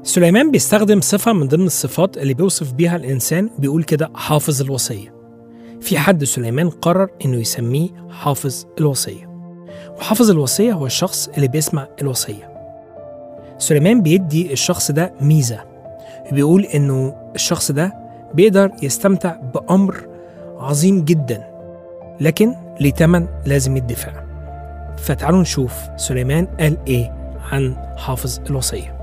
سليمان بيستخدم صفة من ضمن الصفات اللي بيوصف بيها الإنسان بيقول كده حافظ الوصية في حد سليمان قرر إنه يسميه حافظ الوصية وحافظ الوصية هو الشخص اللي بيسمع الوصية سليمان بيدي الشخص ده ميزة بيقول إنه الشخص ده بيقدر يستمتع بأمر عظيم جدا لكن ليه تمن لازم يدفع فتعالوا نشوف سليمان قال إيه عن حافظ الوصيه